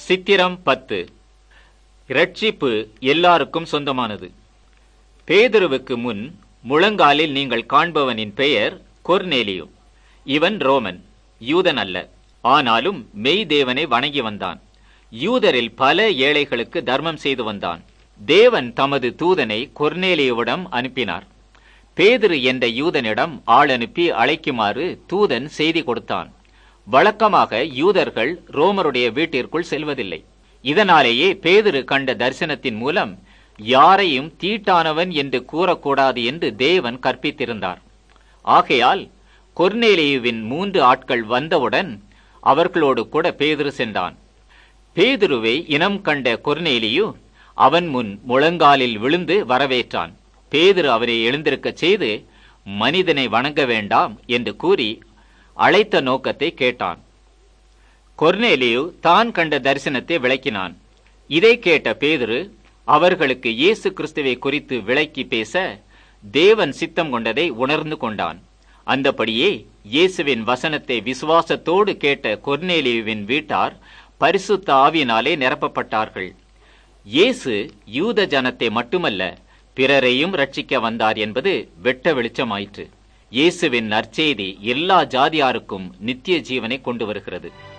சித்திரம் பத்து இரட்சிப்பு எல்லாருக்கும் சொந்தமானது பேதுருவுக்கு முன் முழங்காலில் நீங்கள் காண்பவனின் பெயர் கொர்நேலியு இவன் ரோமன் யூதன் அல்ல ஆனாலும் மெய் தேவனை வணங்கி வந்தான் யூதரில் பல ஏழைகளுக்கு தர்மம் செய்து வந்தான் தேவன் தமது தூதனை கொர்நேலியுவிடம் அனுப்பினார் பேதுரு என்ற யூதனிடம் ஆள் அனுப்பி அழைக்குமாறு தூதன் செய்தி கொடுத்தான் வழக்கமாக யூதர்கள் ரோமருடைய வீட்டிற்குள் செல்வதில்லை இதனாலேயே பேதுரு கண்ட தரிசனத்தின் மூலம் யாரையும் தீட்டானவன் என்று கூறக்கூடாது என்று தேவன் கற்பித்திருந்தார் ஆகையால் கொர்நேலியுவின் மூன்று ஆட்கள் வந்தவுடன் அவர்களோடு கூட பேதுரு சென்றான் பேதுருவை இனம் கண்ட கொர்நேலியு அவன் முன் முழங்காலில் விழுந்து வரவேற்றான் பேதுரு அவரை எழுந்திருக்கச் செய்து மனிதனை வணங்க வேண்டாம் என்று கூறி அழைத்த நோக்கத்தை கேட்டான் கொர்நேலியு தான் கண்ட தரிசனத்தை விளக்கினான் இதை கேட்ட பேதுரு அவர்களுக்கு இயேசு கிறிஸ்துவை குறித்து விளக்கி பேச தேவன் சித்தம் கொண்டதை உணர்ந்து கொண்டான் அந்தபடியே இயேசுவின் வசனத்தை விசுவாசத்தோடு கேட்ட கொர்நேலியுவின் வீட்டார் பரிசுத்த ஆவியினாலே நிரப்பப்பட்டார்கள் இயேசு யூத ஜனத்தை மட்டுமல்ல பிறரையும் ரட்சிக்க வந்தார் என்பது வெட்ட வெளிச்சமாயிற்று இயேசுவின் நற்செய்தி எல்லா ஜாதியாருக்கும் நித்திய ஜீவனை கொண்டு வருகிறது